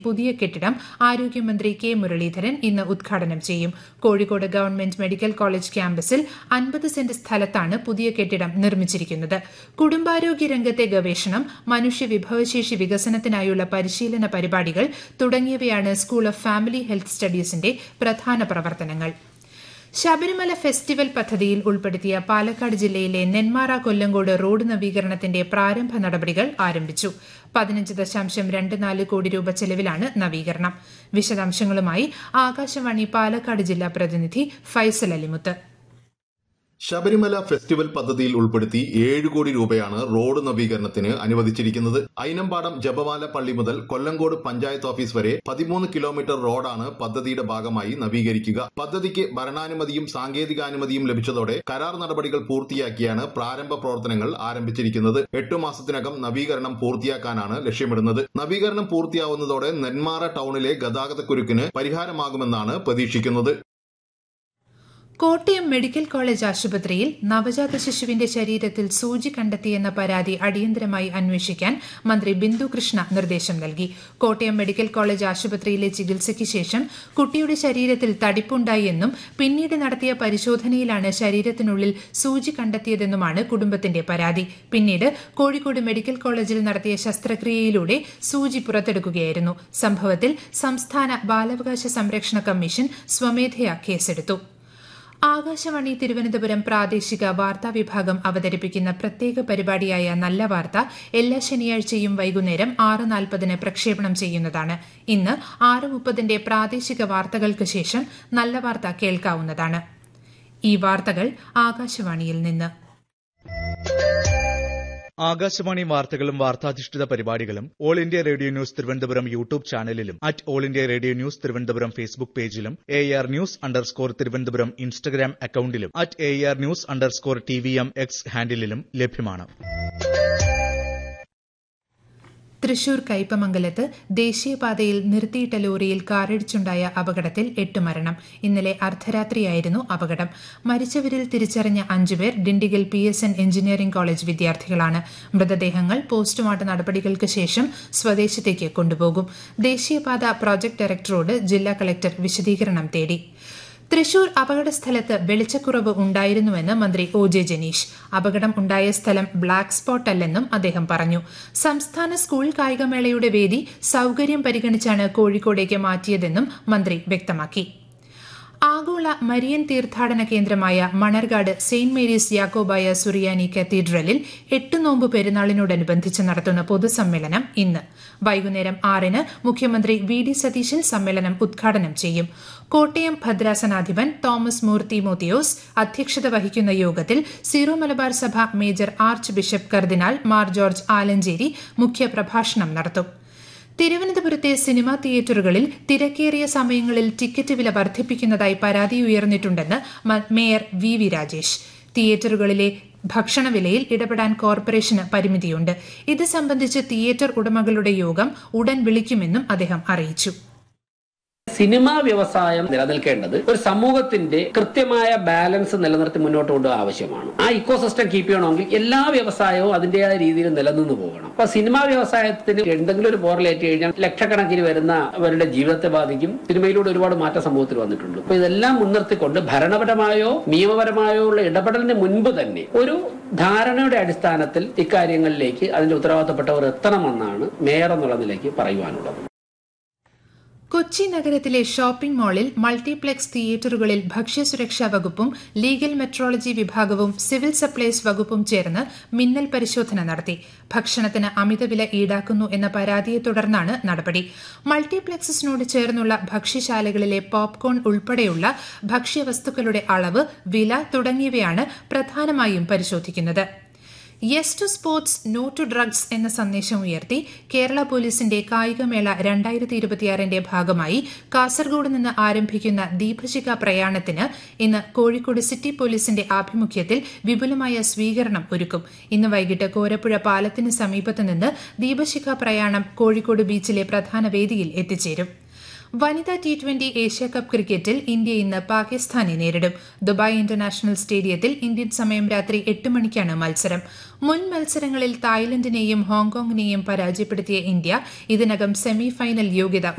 പുതിയ കെട്ടിടം ആരോഗ്യമന്ത്രി കെ മുരളീധരൻ ഇന്ന് ഉദ്ഘാടനം ചെയ്യും കോഴിക്കോട് ഗവൺമെന്റ് മെഡിക്കൽ കോളേജ് ക്യാമ്പസിൽ അൻപത് സെന്റ് സ്ഥലത്താണ് പുതിയ കെട്ടിടം നിർമ്മിച്ചിരിക്കുന്നത് കുടുംബാരോഗ്യ രംഗത്തെ ഗവേഷണം മനുഷ്യ വിഭവശേഷി വികസനത്തിനായുള്ള പരിശീലന പരിപാടികൾ തുടങ്ങിയവയാണ് സ്കൂൾ ഓഫ് ഫാമിലി ഹെൽത്ത് സ്റ്റഡീസിന്റെ പ്രധാന പ്രവർത്തനങ്ങൾ ശബരിമല ഫെസ്റ്റിവൽ പദ്ധതിയിൽ ഉൾപ്പെടുത്തിയ പാലക്കാട് ജില്ലയിലെ നെന്മാറ കൊല്ലങ്കോട് റോഡ് നവീകരണത്തിന്റെ പ്രാരംഭ നടപടികൾ ആരംഭിച്ചു പതിനഞ്ച് ദശാംശം രണ്ട് നാല് കോടി രൂപ ചെലവിലാണ് നവീകരണം വിശദാംശങ്ങളുമായി ആകാശവാണി പാലക്കാട് ജില്ലാ പ്രതിനിധി ഫൈസൽ അലിമുത്ത് ശബരിമല ഫെസ്റ്റിവൽ പദ്ധതിയിൽ ഉൾപ്പെടുത്തി ഏഴ് കോടി രൂപയാണ് റോഡ് നവീകരണത്തിന് അനുവദിച്ചിരിക്കുന്നത് അയിനമ്പാടം ജപമാല പള്ളി മുതൽ കൊല്ലങ്കോട് പഞ്ചായത്ത് ഓഫീസ് വരെ പതിമൂന്ന് കിലോമീറ്റർ റോഡാണ് പദ്ധതിയുടെ ഭാഗമായി നവീകരിക്കുക പദ്ധതിക്ക് ഭരണാനുമതിയും സാങ്കേതികാനുമതിയും ലഭിച്ചതോടെ കരാർ നടപടികൾ പൂർത്തിയാക്കിയാണ് പ്രാരംഭ പ്രവർത്തനങ്ങൾ ആരംഭിച്ചിരിക്കുന്നത് എട്ടു മാസത്തിനകം നവീകരണം പൂർത്തിയാക്കാനാണ് ലക്ഷ്യമിടുന്നത് നവീകരണം പൂർത്തിയാവുന്നതോടെ നെന്മാറ ടൌണിലെ ഗതാഗതക്കുരുക്കിന് പരിഹാരമാകുമെന്നാണ് പ്രതീക്ഷിക്കുന്നത് കോട്ടയം മെഡിക്കൽ കോളേജ് ആശുപത്രിയിൽ നവജാത ശിശുവിന്റെ ശരീരത്തിൽ സൂചി കണ്ടെത്തിയെന്ന പരാതി അടിയന്തരമായി അന്വേഷിക്കാൻ മന്ത്രി ബിന്ദു കൃഷ്ണ നിർദ്ദേശം നൽകി കോട്ടയം മെഡിക്കൽ കോളേജ് ആശുപത്രിയിലെ ചികിത്സയ്ക്ക് ശേഷം കുട്ടിയുടെ ശരീരത്തിൽ തടിപ്പുണ്ടായി എന്നും പിന്നീട് നടത്തിയ പരിശോധനയിലാണ് ശരീരത്തിനുള്ളിൽ സൂചി കണ്ടെത്തിയതെന്നുമാണ് കുടുംബത്തിന്റെ പരാതി പിന്നീട് കോഴിക്കോട് മെഡിക്കൽ കോളേജിൽ നടത്തിയ ശസ്ത്രക്രിയയിലൂടെ സൂചി പുറത്തെടുക്കുകയായിരുന്നു സംഭവത്തിൽ സംസ്ഥാന ബാലാവകാശ സംരക്ഷണ കമ്മീഷൻ സ്വമേധയാ കേസെടുത്തു ആകാശവാണി തിരുവനന്തപുരം പ്രാദേശിക വാർത്താ വിഭാഗം അവതരിപ്പിക്കുന്ന പ്രത്യേക പരിപാടിയായ നല്ല വാർത്ത എല്ലാ ശനിയാഴ്ചയും വൈകുന്നേരം ആറ് നാൽപ്പതിന് പ്രക്ഷേപണം ചെയ്യുന്നതാണ് ഇന്ന് ആറ് മുപ്പതിന്റെ പ്രാദേശിക വാർത്തകൾക്ക് ശേഷം നല്ല വാർത്ത കേൾക്കാവുന്നതാണ് ഈ വാർത്തകൾ ആകാശവാണിയിൽ നിന്ന് ആകാശവാണി വാർത്തകളും വാർത്താധിഷ്ഠിത പരിപാടികളും all India radio news Thiruvananthapuram YouTube ചാനലിലും at all India radio news Thiruvananthapuram Facebook പേജിലും A R news underscore Thiruvananthapuram Instagram അക്കൌണ്ടിലും at A R news underscore T V M X ഹാൻഡിലും ലഭ്യമാണ് തൃശൂർ കയ്പമംഗലത്ത് ദേശീയപാതയിൽ നിർത്തിയിട്ട ലോറിയിൽ കാറിടിച്ചുണ്ടായ അപകടത്തിൽ എട്ട് മരണം ഇന്നലെ അർദ്ധരാത്രിയായിരുന്നു അപകടം മരിച്ചവരിൽ തിരിച്ചറിഞ്ഞ അഞ്ചുപേർ Dindigul P S N engineering college വിദ്യാർത്ഥികളാണ് മൃതദേഹങ്ങൾ പോസ്റ്റ്മോർട്ടം നടപടികൾക്ക് ശേഷം സ്വദേശത്തേക്ക് കൊണ്ടുപോകും ദേശീയപാത പ്രോജക്ട് ഡയറക്ടറോട് ജില്ലാ കളക്ടർ വിശദീകരണം തേടി തൃശൂർ അപകടസ്ഥലത്ത് വെളിച്ചക്കുറവ് ഉണ്ടായിരുന്നുവെന്ന് മന്ത്രി ഒ ജെ ജനീഷ് അപകടം ഉണ്ടായ സ്ഥലം ബ്ലാക്ക് സ്പോട്ട് അല്ലെന്നും അദ്ദേഹം പറഞ്ഞു സംസ്ഥാന സ്കൂൾ കായികമേളയുടെ വേദി സൌകര്യം പരിഗണിച്ചാണ് കോഴിക്കോടേക്ക് മാറ്റിയതെന്നും മന്ത്രി വ്യക്തമാക്കി ആഗോള മരിയൻ തീർത്ഥാടന കേന്ദ്രമായ മണർകാട് സെയിന്റ് മേരീസ് യാക്കോബായ സുറിയാനി കത്തീഡ്രലിൽ എട്ട് നോമ്പ് പെരുന്നാളിനോടനുബന്ധിച്ച് നടത്തുന്ന പൊതുസമ്മേളനം ഇന്ന് വൈകുന്നേരം ആറിന് മുഖ്യമന്ത്രി വി ഡി സതീശൻ സമ്മേളനം ഉദ്ഘാടനം ചെയ്യും കോട്ടയം ഭദ്രാസനാധിപൻ തോമസ് മൂർത്തി മോത്തിയോസ് അധ്യക്ഷത വഹിക്കുന്ന യോഗത്തിൽ Syro Malabar Sabha major archbishop cardinal Mar George Alencherry മുഖ്യപ്രഭാഷണം നടത്തും തിരുവനന്തപുരത്തെ സിനിമാ തിയേറ്ററുകളിൽ തിരക്കേറിയ സമയങ്ങളിൽ ടിക്കറ്റ് വില വർദ്ധിപ്പിക്കുന്നതായി പരാതി ഉയർന്നിട്ടുണ്ടെന്ന് മേയർ വി വി രാജേഷ് തിയേറ്ററുകളിലെ ഭക്ഷണവിലയിൽ ഇടപെടാൻ കോർപ്പറേഷന് പരിമിതിയുണ്ട് ഇത് സംബന്ധിച്ച് തിയേറ്റർ ഉടമകളുടെ യോഗം ഉടൻ വിളിക്കുമെന്നും അദ്ദേഹം അറിയിച്ചു സിനിമാ വ്യവസായം നിലനിൽക്കേണ്ടത് ഒരു സമൂഹത്തിന്റെ കൃത്യമായ ബാലൻസ് നിലനിർത്തി മുന്നോട്ട് കൊണ്ടുപോകാൻ ആവശ്യമാണ് ആ ഇക്കോസിസ്റ്റം കീപ്പ് ചെയ്യണമെങ്കിൽ എല്ലാ വ്യവസായവും അതിന്റേതായ രീതിയിൽ നിലനിന്ന് പോകണം അപ്പൊ സിനിമാ വ്യവസായത്തിന് എന്തെങ്കിലും ഒരു പോറലേറ്റ് കഴിഞ്ഞാൽ ലക്ഷക്കണക്കിന് വരുന്ന അവരുടെ ജീവിതത്തെ ബാധിക്കും സിനിമയിലൂടെ ഒരുപാട് മാറ്റം സമൂഹത്തിൽ വന്നിട്ടുണ്ട് അപ്പൊ ഇതെല്ലാം മുൻനിർത്തിക്കൊണ്ട് ഭരണപരമായോ നിയമപരമായോ ഉള്ള ഇടപെടലിന് മുൻപ് തന്നെ ഒരു ധാരണയുടെ അടിസ്ഥാനത്തിൽ ഇക്കാര്യങ്ങളിലേക്ക് അതിന്റെ ഉത്തരവാദിത്തപ്പെട്ടവർ എത്തണമെന്നാണ് മേയർ എന്നുള്ള നിലയ്ക്ക് പറയുവാനുള്ളത് കൊച്ചി നഗരത്തിലെ ഷോപ്പിംഗ് മാളിൽ മൾട്ടിപ്ലക്സ് തിയേറ്ററുകളിൽ ഭക്ഷ്യസുരക്ഷാ വകുപ്പും ലീഗൽ മെട്രോളജി വിഭാഗവും സിവിൽ സപ്ലൈസ് വകുപ്പും ചേർന്ന് മിന്നൽ പരിശോധന നടത്തി ഭക്ഷണത്തിന് അമിതവില ഈടാക്കുന്നു എന്ന പരാതിയെ തുടർന്നാണ് നടപടി മൾട്ടിപ്ലക്സസിനോട് ചേർന്നുള്ള ഭക്ഷ്യശാലകളിലെ പോപ്കോൺ ഉൾപ്പെടെയുള്ള ഭക്ഷ്യവസ്തുക്കളുടെ അളവ് വില തുടങ്ങിയവയാണ് പ്രധാനമായും പരിശോധിക്കുന്നത് yes to sports no to drugs എന്ന സന്ദേശം ഉയർത്തി കേരള പോലീസിന്റെ കായികമേള രണ്ടായിരത്തി ഇരുപത്തിയാറിന്റെ ഭാഗമായി കാസർഗോഡ് നിന്ന് ആരംഭിക്കുന്ന ദീപശിഖ പ്രയാണത്തിന് ഇന്ന് കോഴിക്കോട് സിറ്റി പോലീസിന്റെ ആഭിമുഖ്യത്തിൽ വിപുലമായ സ്വീകരണം ഒരുക്കും ഇന്ന് വൈകിട്ട് കോരപ്പുഴ പാലത്തിന് സമീപത്ത് നിന്ന് ദീപശിഖ പ്രയാണം കോഴിക്കോട് ബീച്ചിലെ പ്രധാന വേദിയിൽ എത്തിച്ചേരും വനിതാ ടി ട്വന്റി ഏഷ്യാകപ്പ് ക്രിക്കറ്റിൽ ഇന്ത്യ ഇന്ന് പാകിസ്ഥാനെ നേരിടും ദുബായ് ഇന്റർനാഷണൽ സ്റ്റേഡിയത്തിൽ ഇന്ത്യൻ സമയം രാത്രി എട്ട് മണിക്കാണ് മത്സരം മുൻ മത്സരങ്ങളിൽ തായ്ലൻഡിനെയും ഹോങ്കോങ്ങിനെയും പരാജയപ്പെടുത്തിയ ഇന്ത്യ ഇതിനകം സെമി ഫൈനൽ യോഗ്യത